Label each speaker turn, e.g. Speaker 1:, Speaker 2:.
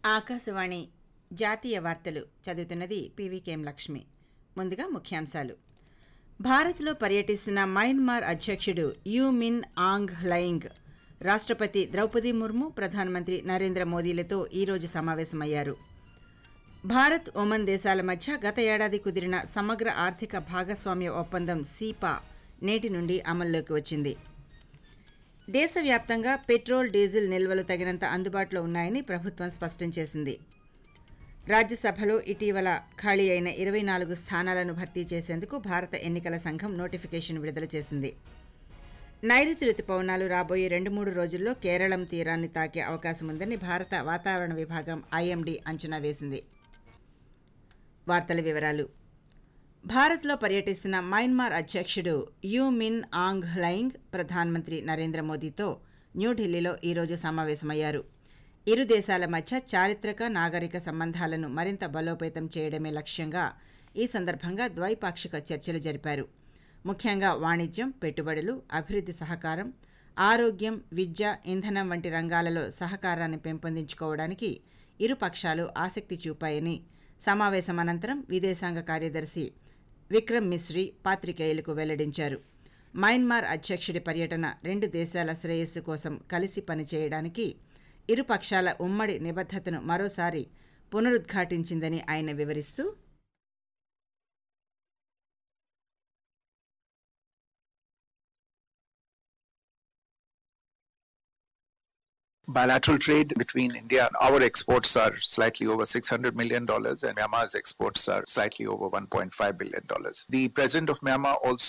Speaker 1: ఆకాశవాణి జాతీయ వార్తలు చదువుతున్నది పీవీకేఎం లక్ష్మి ముందుగా ముఖ్యాంశాలు భారత్లో పర్యటిస్తున్న మయన్మార్ అధ్యక్షుడు యూ మిన్ ఆంగ్ లైంగ్ రాష్ట్రపతి ద్రౌపది ముర్ము ప్రధానమంత్రి నరేంద్ర మోదీలతో ఈరోజు సమావేశమయ్యారు భారత్ ఒమన్ దేశాల మధ్య గత ఏడాది కుదిరిన సమగ్ర ఆర్థిక భాగస్వామ్య ఒప్పందం సీపా నేటి నుండి అమల్లోకి వచ్చింది దేశవ్యాప్తంగా పెట్రోల్ డీజిల్ నిల్వలు తగినంత అందుబాటులో ఉన్నాయని ప్రభుత్వం స్పష్టం చేసింది రాజ్యసభలో ఇటీవల ఖాళీ అయిన ఇరవై నాలుగు స్థానాలను భర్తీ చేసేందుకు భారత ఎన్నికల సంఘం నోటిఫికేషన్ విడుదల చేసింది నైరుతి రుతుపవనాలు రాబోయే రెండు మూడు రోజుల్లో కేరళం తీరాన్ని తాకే అవకాశం ఉందని భారత వాతావరణ విభాగం ఐఎండీ అంచనా వేసింది వార్తల వివరాలు భారత్లో పర్యటిస్తున్న మయన్మార్ అధ్యక్షుడు యూ మిన్ ఆంగ్ లైంగ్ ప్రధానమంత్రి నరేంద్ర మోదీతో న్యూఢిల్లీలో ఈరోజు సమావేశమయ్యారు ఇరు దేశాల మధ్య చారిత్రక నాగరిక సంబంధాలను మరింత బలోపేతం చేయడమే లక్ష్యంగా ఈ సందర్భంగా ద్వైపాక్షిక చర్చలు జరిపారు ముఖ్యంగా వాణిజ్యం పెట్టుబడులు అభివృద్ధి సహకారం ఆరోగ్యం విద్య ఇంధనం వంటి రంగాలలో సహకారాన్ని పెంపొందించుకోవడానికి ఇరు పక్షాలు ఆసక్తి చూపాయని సమావేశం అనంతరం విదేశాంగ కార్యదర్శి విక్రమ్ మిశ్రీ పాత్రికేయులకు వెల్లడించారు మయన్మార్ అధ్యక్షుడి పర్యటన రెండు దేశాల శ్రేయస్సు కోసం కలిసి పనిచేయడానికి ఇరు పక్షాల ఉమ్మడి నిబద్ధతను మరోసారి పునరుద్ఘాటించిందని ఆయన వివరిస్తూ
Speaker 2: bilateral trade between India and our exports are slightly over $600 million and Myanmar's exports are slightly over $1.5 billion. The president of Myanmar also